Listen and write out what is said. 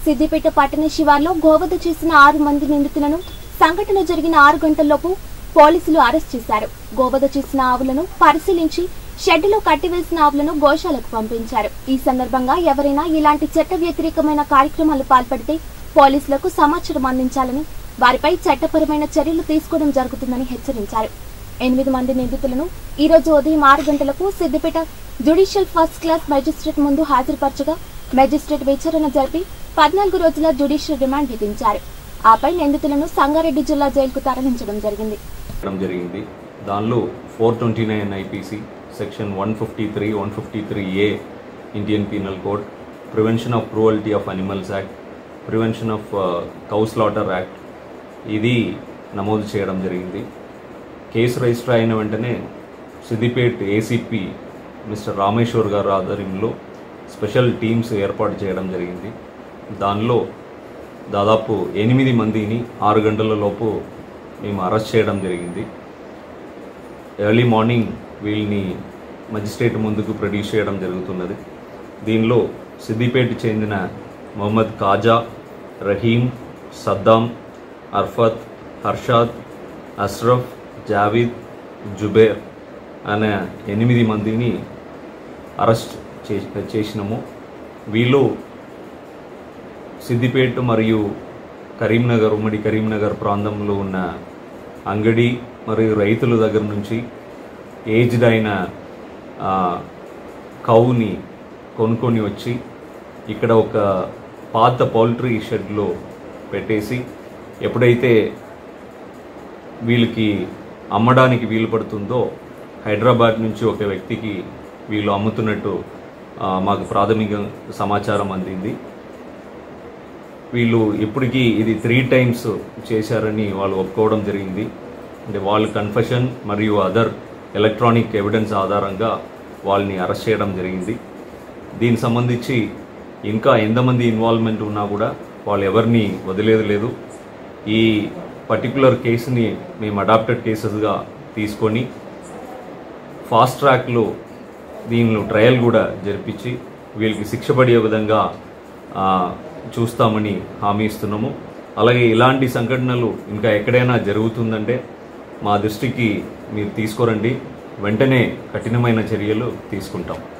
సిద్దిపేట పట్టణ శివార్లో గోవధ చేసిన ఆరు మంది నిందితులను సంఘటన జరిగిన ఆరు గంటల్లోపు పోలీసులు అరెస్ట్ చేశారు గోవధ చేసిన ఆవులను పరిశీలించి షెడ్డులో కట్టివేసిన ఆవులను గోశాలకు పంపించారు ఈ సందర్భంగా ఎవరైనా ఇలాంటి చట్ట వ్యతిరేకమైన కార్యక్రమాలు పాల్పడితే పోలీసులకు సమాచారం అందించాలని వారిపై చట్టపరమైన చర్యలు తీసుకోవడం జరుగుతుందని హెచ్చరించారు ఎనిమిది మంది నిందితులను ఈ రోజు ఉదయం ఆరు గంటలకు Siddipet judicial first class magistrate ముందు హాజరుపరచగా మెజిస్ట్రేట్ విచారణ జరిపి పద్నాలుగు రోజుల జ్యుడిషియల్ రిమాండ్ విధించారు ఆపై నిందితులను సంగారెడ్డి జిల్లా జైలుకు తరలించడం జరిగింది చేయడం జరిగింది దానిలో four twenty nine IPC section one fifty three one fifty three A Indian penal code prevention of cruelty of animals act prevention of cow slaughter act ఇది నమోదు చేయడం జరిగింది కేసు రిజిస్టర్ అయిన వెంటనే సిద్దిపేట్ ఏసీపీ మిస్టర్ రామేశ్వర్ గారు ఆధ్వర్యంలో స్పెషల్ టీమ్స్ ఏర్పాటు చేయడం జరిగింది దానిలో దాదాపు ఎనిమిది మందిని ఆరు గంటల లోపు మేము అరెస్ట్ చేయడం జరిగింది ఎర్లీ మార్నింగ్ వీళ్ళని మజిస్ట్రేట్ ముందుకు ప్రొడ్యూస్ చేయడం జరుగుతున్నది దీనిలో సిద్దిపేట చెందిన మొహమ్మద్ కాజా రహీం సద్దాం అర్ఫత్ హర్షాద్ అష్రఫ్ జావీద్ జుబేర్ అనే ఎనిమిది మందిని అరెస్ట్ చే చేసినాము వీళ్ళు సిద్దిపేట మరియు కరీంనగర్ ఉమ్మడి కరీంనగర్ ప్రాంతంలో ఉన్న అంగడి మరియు రైతుల దగ్గర నుంచి ఏజ్డ్ అయిన ఆ, కౌని కొనుక్కొని వచ్చి ఇక్కడ ఒక పాత పౌల్ట్రీ షెడ్లో పెట్టేసి ఎప్పుడైతే వీళ్ళకి అమ్మడానికి వీలు పడుతుందో హైదరాబాద్ నుంచి ఒక వ్యక్తికి వీళ్ళు అమ్ముతున్నట్టు ఆ, మాకు ప్రాథమిక సమాచారం అందింది వీళ్ళు ఇప్పటికీ ఇది త్రీ టైమ్స్ చేశారని వాళ్ళు ఒప్పుకోవడం జరిగింది అంటే వాళ్ళ కన్ఫెషన్ మరియు అదర్ ఎలక్ట్రానిక్ ఎవిడెన్స్ ఆధారంగా వాళ్ళని అరెస్ట్ చేయడం జరిగింది దీనికి సంబంధించి ఇంకా ఎంతమంది ఇన్వాల్వ్మెంట్ ఉన్నా కూడా వాళ్ళు ఎవరిని వదిలేదు లేదు ఈ పర్టికులర్ కేసుని మేము అడాప్టెడ్ కేసెస్గా తీసుకొని ఫాస్ట్ ట్రాక్లో దీనిలో ట్రయల్ కూడా జరిపించి వీళ్ళకి శిక్ష పడే విధంగా ఆ, చూస్తామని హామీ ఇస్తున్నాము అలాగే ఇలాంటి సంఘటనలు ఇంకా ఎక్కడైనా జరుగుతుందంటే మా దృష్టికి మీరు తీసుకోరండి వెంటనే కఠినమైన చర్యలు తీసుకుంటాం